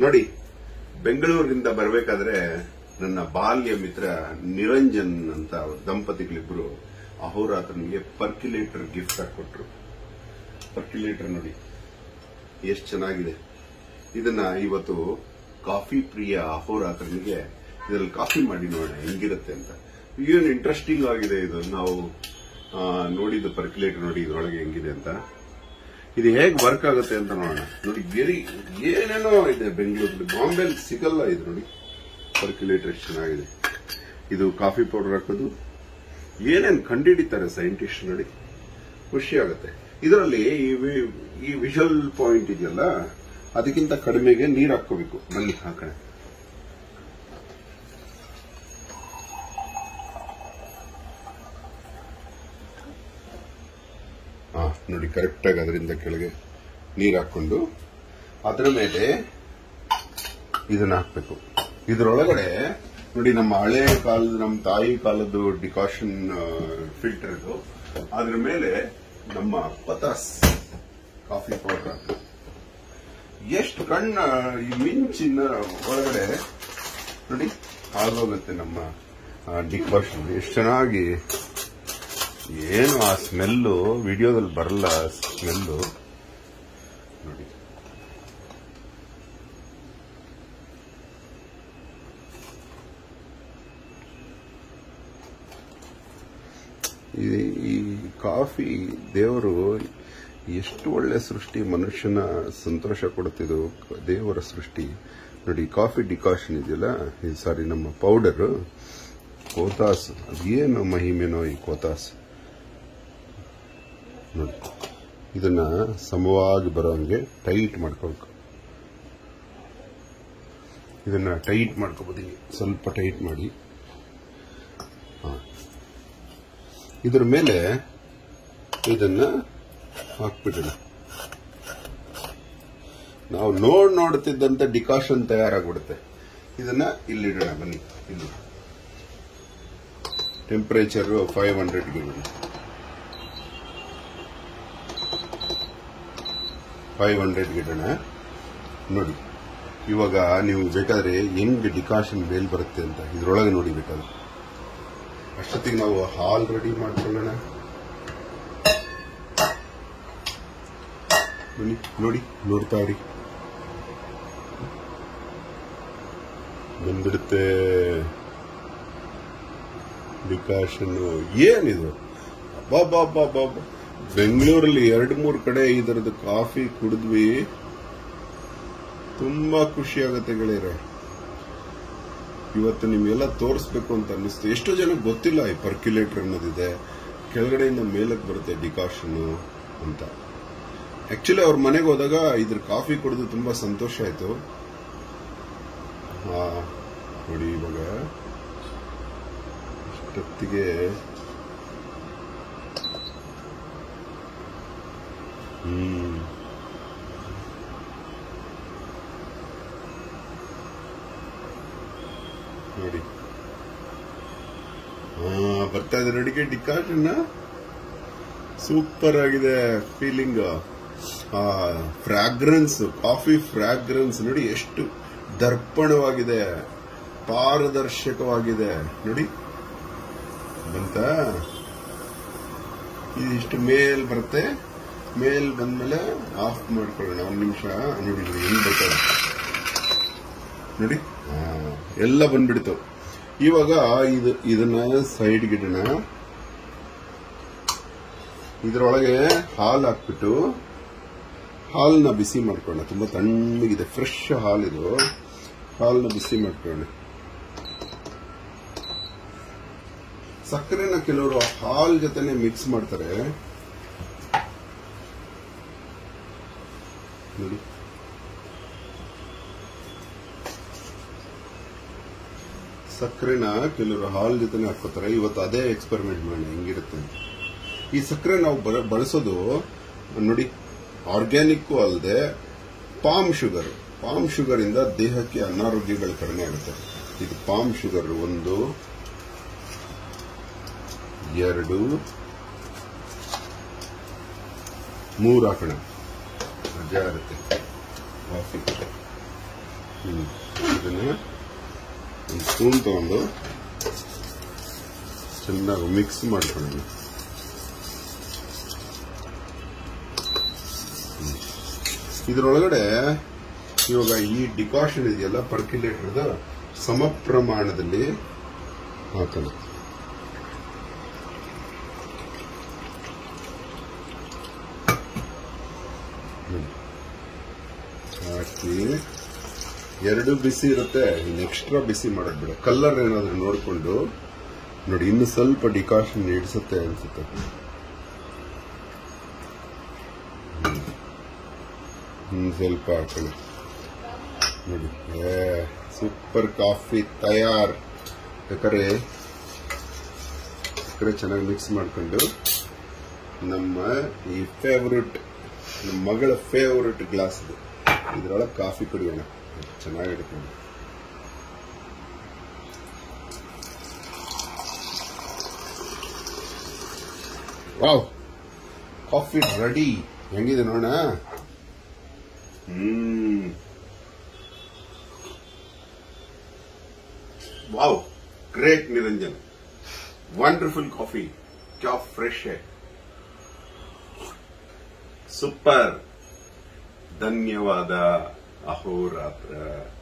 ನೋಡಿ ಬೆಂಗಳೂರಿನಿಂದ ಬರಬೇಕಾದ್ರೆ ನನ್ನ ಬಾಲ್ಯ ಮಿತ್ರ ನಿರಂಜನ್ ಅಂತ ಅವ್ರ ದಂಪತಿಗಳಿಬ್ರು ಅಹೋರಾತ್ರನಿಗೆ ಪರ್ಕ್ಯುಲೇಟರ್ ಗಿಫ್ಟ್ ಆಗಿ ಕೊಟ್ರು ಪರ್ಕ್ಯುಲೇಟರ್ ನೋಡಿ ಎಷ್ಟು ಚೆನ್ನಾಗಿದೆ ಇದನ್ನ ಇವತ್ತು ಕಾಫಿ ಪ್ರಿಯ ಅಹೋರಾತ್ರನಿಗೆ ಇದ್ರಲ್ಲಿ ಕಾಫಿ ಮಾಡಿ ನೋಡೋಣ ಹೆಂಗಿರುತ್ತೆ ಅಂತ ಏನು ಇಂಟ್ರೆಸ್ಟಿಂಗ್ ಆಗಿದೆ ಇದು ನಾವು ಆ, ನೋಡಿದ್ದು ಪರ್ಕ್ಯುಲೇಟರ್ ನೋಡಿ ಇದ್ರೊಳಗೆ ಹೆಂಗಿದೆ ಅಂತ ಇದು ಹೇಗೆ ವರ್ಕ್ ಆಗುತ್ತೆ ಅಂತ ನೋಡೋಣ ನೋಡಿ ವೆರಿ ಏನೇನೋ ಇದೆ ಬೆಂಗಳೂರಲ್ಲಿ ಬಾಂಬೆಲ್ ಸಿಗಲ್ಲ ಇದು ನೋಡಿ ಪರ್ಕ್ಯುಲೇಟರ್ ಎಷ್ಟು ಚೆನ್ನಾಗಿದೆ ಇದು ಕಾಫಿ ಪೌಡರ್ ಹಾಕೋದು ಏನೇನು ಕಂಡುಹಿಡಿತಾರೆ ಸೈಂಟಿಸ್ಟ್ ನೋಡಿ ಖುಷಿ ಆಗುತ್ತೆ ಇದರಲ್ಲಿ ಈ ವಿ- ಈ ವಿಷಲ್ ಪಾಯಿಂಟ್ ಇದೆಯಲ್ಲ ಅದಕ್ಕಿಂತ ಕಡಿಮೆಗೆ ನೀರು ಹಾಕೋಬೇಕು ಬನ್ನಿ ಹಾಕೋಣ ಹಾ ನೋಡಿ ಕರೆಕ್ಟಾಗಿ ಅದರಿಂದ ಕೆಳಗೆ ನೀರು ಹಾಕೊಂಡು ಅದರ ಮೇಲೆ ಇದನ್ನ ಹಾಕ್ಬೇಕು ಇದರೊಳಗಡೆ ನೋಡಿ ನಮ್ಮ ಹಳೆ ಕಾಲದ ನಮ್ಮ ತಾಯಿ ಕಾಲದ್ದು ಡಿಕಾಷನ್ ಫಿಲ್ಟರ್ ಇದು ಅದ್ರ ಮೇಲೆ ನಮ್ಮ ಪತಾಸ್ ಕಾಫಿ ಪೌಡರ್ ಎಷ್ಟು ಕಣ್ಣ ಈ ಮಿಂಚಿನ ಒಳಗಡೆ ನೋಡಿ ಆಗೋಗುತ್ತೆ ನಮ್ಮ ಡಿಕಾಷನ್ ಎಷ್ಟು ಚೆನ್ನಾಗಿ ಏನು ಆ ಸ್ಮೆಲ್ಲು ವಿಡಿಯೋದಲ್ಲಿ ಬರಲ್ಲ ಸ್ಮೆಲ್ಲು ನೋಡಿ ಈ- ಈ ಕಾಫಿ ದೇವರು ಎಷ್ಟು ಒಳ್ಳೆ ಸೃಷ್ಟಿ ಮನುಷ್ಯನ ಸಂತೋಷ ಕೊಡುತ್ತಿದ್ದು ದೇವರ ಸೃಷ್ಟಿ ನೋಡಿ ಕಾಫಿ ಡಿಕಾಷನ್ ಇದೆಯಲ್ಲ ಸಾರಿ ನಮ್ಮ ಪೌಡರ್ ಕೋತಾಸ್ ಅದೇನು ಮಹಿಮೆನೋ ಈ ಕೋತಾಸ್ ನೋಡಿ ಇದನ್ನ ಸಮವಾಗಿ ಬರೋಂಗೆ ಟೈಟ್ ಮಾಡ್ಕೋಬೇಕು ಇದನ್ನ ಟೈಟ್ ಮಾಡ್ಕೋಬೋದು ಸ್ವಲ್ಪ ಟೈಟ್ ಮಾಡಿ ಹಾ. ಇದ್ರ ಮೇಲೆ ಇದನ್ನ ಹಾಕ್ಬಿಡೋಣ ನಾವು ನೋಡ್ ನೋಡ್ತಿದ್ದಂತೆ ಡಿಕಾಷನ್ ತಯಾರಾಗ್ಬಿಡುತ್ತೆ ಇದನ್ನ ಇಲ್ಲಿಡೋಣ ಬನ್ನಿ ಇಲ್ಲಿ ಟೆಂಪರೇಚರ್ ಫೈವ್ ಹಂಡ್ರೆಡ್ಗೆ ಇಡೋಣ ಫೈವ್ ಹಂಡ್ರೆಡ್ಗೆ ಇಡೋಣ ನೋಡಿ ಇವಾಗ ನೀವು ಬೇಕಾದ್ರೆ ಹೆಂಗ್ ಡಿಕಾಷನ್ ಮೇಲ್ ಬರುತ್ತೆ ಅಂತ ಇದ್ರೊಳಗೆ ನೋಡಿ ಬೇಕಾದ್ರೆ ಅಷ್ಟೊತ್ತಿಗೆ ನಾವು ಹಾಲ್ ರೆಡಿ ಮಾಡ್ಕೊಳ್ಳೋಣ ಬನ್ನಿ ನೋಡಿ ನೋಡ್ತಾ ಇರಿ ಬಂದ್ಬಿಡುತ್ತೆ ಡಿಕಾಷನ್ ಏನಿದು ಬಾಬಾ ಬೆಂಗಳೂರಲ್ಲಿ ಎರಡು ಮೂರು ಕಡೆ ಇದರದ್ದು ಕಾಫಿ ಕುಡಿದ್ವಿ ತುಂಬಾ ಖುಷಿ ಆಗುತ್ತೆ ಗೆಳೆಯರೆ ಇವತ್ತು ನಿಮ್ಗೆಲ್ಲ ತೋರಿಸ್ಬೇಕು ಅಂತ ಅನ್ನಿಸ್ತು ಎಷ್ಟೋ ಜನಕ್ಕೆ ಗೊತ್ತಿಲ್ಲ ಈ ಪರ್ಕ್ಯುಲೇಟರ್ ಅನ್ನೋದಿದೆ ಕೆಳಗಡೆಯಿಂದ ಮೇಲಕ್ಕೆ ಬರುತ್ತೆ ಡಿಕಾಷನ್ ಅಂತ ಆಕ್ಚುಲಿ ಅವ್ರ ಮನೆಗೆ ಹೋದಾಗ ಇದ್ರ ಕಾಫಿ ಕುಡಿದು ತುಂಬಾ ಸಂತೋಷ ಆಯ್ತು ಹಾ ನೋಡಿ ಇವಾಗ ಇಷ್ಟೊತ್ತಿಗೆ ಹ್ಮ್ ನೋಡಿ ಹಾ ಬರ್ತಾ ಇದೆ ನಡಿಗೆ ಡಿಕಾಷನ್ ಸೂಪರ್ ಆಗಿದೆ ಫೀಲಿಂಗ್ ಫ್ರಾಗ್ರೆನ್ಸ್ ಕಾಫಿ ಫ್ರಾಗ್ರೆನ್ಸ್ ನೋಡಿ ಎಷ್ಟು ದರ್ಪಣವಾಗಿದೆ ಪಾರದರ್ಶಕವಾಗಿದೆ ನೋಡಿ ಬಂತ ಇದಿಷ್ಟು ಮೇಲ್ ಬರುತ್ತೆ ಮೇಲ್ ಬಂದ್ಮೇಲೆ ಆಫ್ ಮಾಡ್ಕೊಳ್ಳೋಣ ಒಂದ್ ನಿಮಿಷ ನೋಡಿ ನೋಡಿ ಹೆಂಗ್ ಬರ್ತದೆ ನೋಡಿ ಆ, ಎಲ್ಲ ಬಂದ್ಬಿಡ್ತು ಇವಾಗ ಇದು ಇದನ್ನ ಸೈಡ್ಗೆ ಇಡೋಣ ಇದರೊಳಗೆ ಹಾಲು ಹಾಕ್ಬಿಟ್ಟು ಹಾಲನ್ನ ಬಿಸಿ ಮಾಡ್ಕೊಳ್ಳೋಣ ತುಂಬಾ ತಣ್ಣಗಿದೆ ಫ್ರೆಶ್ ಹಾಲ್ ಇದು ಹಾಲನ್ನ ಬಿಸಿ ಮಾಡ್ಕೊಳ್ಳೋಣ ಸಕ್ಕರೆನ ಕೆಲವರು ಹಾಲ್ ಜೊತೆನೆ ಮಿಕ್ಸ್ ಮಾಡ್ತಾರೆ ನೋಡಿ ಸಕ್ಕರೆನ ಕೆಲವರು ಹಾಲ್ ಜೊತೆನೆ ಹಾಕೋತಾರೆ ಇವತ್ತು ಅದೇ ಎಕ್ಸ್ಪೆರಿಮೆಂಟ್ ಮಾಡೋಣ ಹೆಂಗಿರುತ್ತೆ ಅಂತ. ಈ ಸಕ್ಕರೆ ನಾವು ಬರ- ಬಳಸೋದು ನೋಡಿ ಆರ್ಗ್ಯಾನಿಕ್ ಅಲ್ಲದೆ ಪಾಮ್ ಶುಗರ್ ಪಾಮ್ ಶುಗರ್ ಇಂದ ದೇಹಕ್ಕೆ ಅನಾರೋಗ್ಯಗಳು ಕಡಿಮೆ ಆಗುತ್ತೆ ಇದು ಪಾಮ್ ಶುಗರ್ ಒಂದು ಎರಡು ಮೂರು ಹಾಕೋಣ ಮಜಾ ಇರುತ್ತೆ ಕಾಫಿ ಹ್ಮ್. ಇದನ್ನ ಒಂದು ಸ್ಪೂನ್ ತಗೊಂಡು ಚೆನ್ನಾಗಿ ಮಿಕ್ಸ್ ಮಾಡ್ಕೊಳ್ಳೋಣ ಹ್ಮ್. ಇದ್ರೊಳಗಡೆ ಇವಾಗ ಈ ಡಿಕಾಷನ್ ಇದೆಯಲ್ಲ ಪರ್ಕ್ಯುಲೇಟರ್ದ ಸಮ ಪ್ರಮಾಣದಲ್ಲಿ ಹಾಕೋಣ ಹ್ಮ್. ಹಾಕಿ ಎರಡು ಬಿಸಿ ಇರುತ್ತೆ ಇನ್ನು ಎಕ್ಸ್ಟ್ರಾ ಬಿಸಿ ಮಾಡೋದು ಬಿಡ ಕಲರ್ ಏನಾದ್ರು ನೋಡಿಕೊಂಡು ನೋಡಿ ಇನ್ನು ಸ್ವಲ್ಪ ಡಿಕಾಷನ್ ಇಡಿಸುತ್ತೆ ಅನ್ಸುತ್ತೆ ಹ್ಮ್. ಇನ್ನು ಸ್ವಲ್ಪ ಹಾಕೊಳ್ಳಿ ನೋಡಿ ಏ ಸೂಪರ್ ಕಾಫಿ ತಯಾರ್ ಬೇಕಾದ್ರೆ ಬೇಕಾದ್ರೆ ಚೆನ್ನಾಗಿ ಮಿಕ್ಸ್ ಮಾಡ್ಕೊಂಡು ನಮ್ಮ ಈ ಫೇವ್ರೆಟ್ ನಮ್ಮ ಮಗಳ ಫೇವ್ರೆಟ್ ಗ್ಲಾಸ್ ಇದು ಇದ್ರೊಳಗೆ ಕಾಫಿ ಕುಡಿಯೋಣ ಚೆನ್ನಾಗಿರುತ್ತೆ ವಾವ್ ಕಾಫಿ ರೆಡಿ ಹೆಂಗಿದೆ ನೋಡೋಣ hmm wow great Niranjan wonderful coffee ಕ್ಯಾ ಫ್ರೆಶ್ है ಸೂಪರ್ ಧನ್ಯವಾದ ಅಹೋರಾತ್ರ